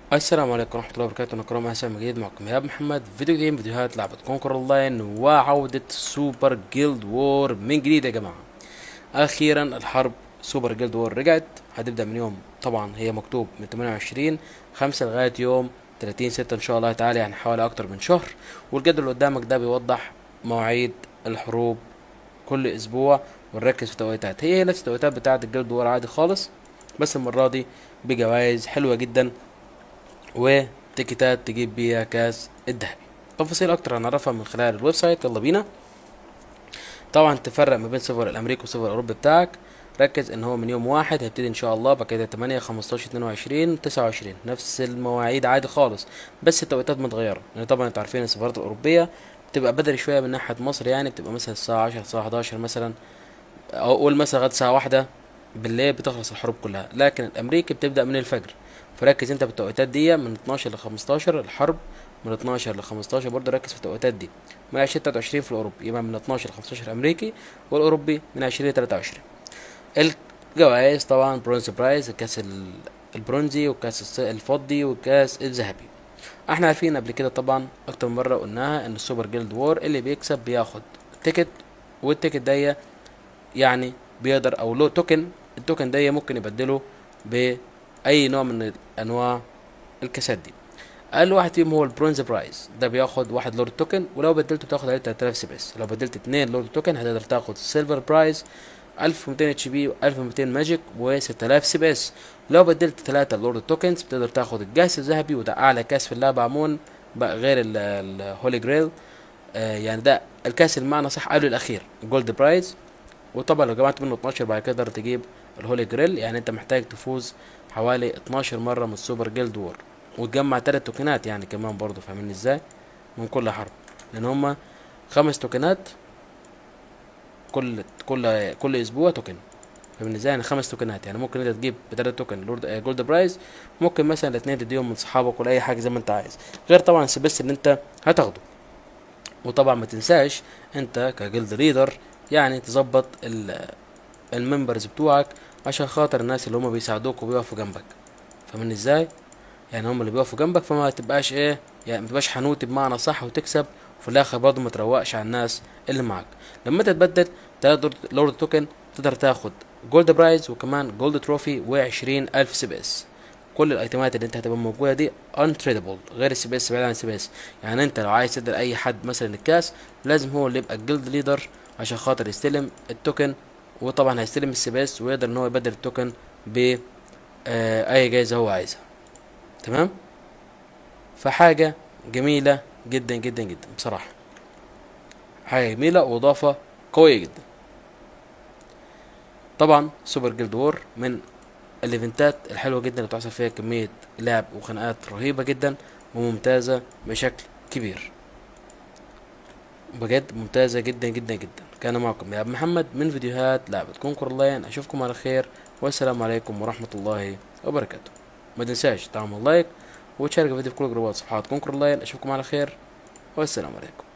السلام عليكم ورحمة الله وبركاته أنا كرام أهلا جديد معكم إيهاب محمد فيديو جديد من فيديوهات لعبة كونكر أونلاين وعودة سوبر جيلد وور من جديد يا جماعة أخيرا الحرب سوبر جيلد وور رجعت هتبدأ من يوم طبعا هي مكتوب من 28 خمسة لغاية يوم 30 ستة إن شاء الله تعالى يعني حوالي أكتر من شهر والجدول اللي قدامك ده بيوضح مواعيد الحروب كل أسبوع ونركز في التوقيتات هي هي نفس التوقيتات بتاعة الجيلد وور عادي خالص بس المرة دي بجوائز حلوة جدا وتيكيتات تجيب بيها كاس الذهبي تفاصيل اكتر هنعرفها من خلال الويب سايت يلا بينا طبعا تفرق ما بين سيرفر الامريكي والسيرفر الاوروبي بتاعك ركز ان هو من يوم واحد هيبتدي ان شاء الله بعد كده 8 15 22 29 نفس المواعيد عادي خالص بس التوقيتات متغيره لان طبعا انتوا عارفين السفارات الاوروبيه بتبقى بدري شويه من ناحيه مصر يعني بتبقى مثلا الساعه 10 الساعه 11 مثلا او قول مثلا لغايه الساعه واحدة بالليل بتخلص الحروب كلها لكن الامريكي بتبدا من الفجر فركز انت بالتوقيتات دي من 12 ل 15 الحرب من 12 ل 15 برضه ركز في التوقيتات دي من 20 23 في الاوروبي يبقى من 12 ل 15 امريكي والاوروبي من 20 ل 23 الجوائز طبعا برونز برايز الكاس ال- البرونزي والكاس الس- الفضي والكاس الذهبي احنا عارفين قبل كده طبعا اكتر من مره قلناها ان السوبر جيلد وور اللي بيكسب بياخد تيكت والتيكت دي يعني بيقدر او له توكن التوكن ده ممكن يبدله باي نوع من انواع الكاسات دي اقل واحد فيهم هو البرونز برايز ده بياخد واحد لورد توكن ولو بدلته بتاخد عليه 3000 سي بس لو بدلت اتنين لورد توكن هتقدر تاخد السيلفر برايز 1200 اتش بي و1200 ماجيك و6000 سي بي اس لو بدلت ثلاثة لورد توكنز بتقدر تاخد الجاس الذهبي وده اعلى كاس في اللعبة عموما بقى غير الهولي جريل آه يعني ده الكاس المعنى صح قبل الاخير جولد برايز وطبعا لو جمعت منه 12 بعد كده تقدر تجيب الهولي جريل يعني انت محتاج تفوز حوالي 12 مرة من السوبر جيلد وور وتجمع تلات توكنات يعني كمان برضه فاهمين ازاي من كل حرب لان هما خمس توكنات كل كل كل اسبوع توكن فاهمين ازاي يعني خمس توكنات يعني ممكن انت تجيب بتلات توكن لورد آه، جولد برايز ممكن مثلا الاتنين تديهم من صحابك ولا اي حاجه زي ما انت عايز غير طبعا السبيس اللي انت هتاخده وطبعا ما تنساش انت كجلد ليدر يعني تظبط ال- الممبرز بتوعك عشان خاطر الناس اللي هم بيساعدوك وبيقفوا جنبك فاهمين ازاي يعني هم اللي بيقفوا جنبك فما تبقاش ايه يعني ما تبقاش حنوتي بمعنى صح وتكسب وفي الاخر برضه ما تروقش على الناس اللي معاك لما انت تبدل تقدر لورد توكن تقدر تاخد جولد برايز وكمان جولد تروفي و20 الف سي بي اس كل الايتمات اللي انت هتبقى موجوده دي انتريدبل غير السي بي اس بعيد عن السي بي اس يعني انت لو عايز تدي لاي حد مثلا الكاس لازم هو اللي يبقى الجلد ليدر عشان خاطر يستلم التوكن وطبعا هيستلم السي بي اس ويقدر ان هو يبدل التوكن ب آه، اي جايزه هو عايزها تمام فحاجه جميله جدا جدا جدا بصراحه حاجه جميله واضافه قويه جدا طبعا سوبر جيلد وور من الايفنتات الحلوه جدا اللي بتحصل فيها كميه لعب وخناقات رهيبه جدا وممتازه بشكل كبير بجد ممتازه جدا جدا جدا كان معكم يا محمد من فيديوهات لعبه كونكور لاين اشوفكم على خير والسلام عليكم ورحمه الله وبركاته ما تنساش تعمل لايك وتشارك الفيديو في كل جروبات صفحات كونكور لاين اشوفكم على خير والسلام عليكم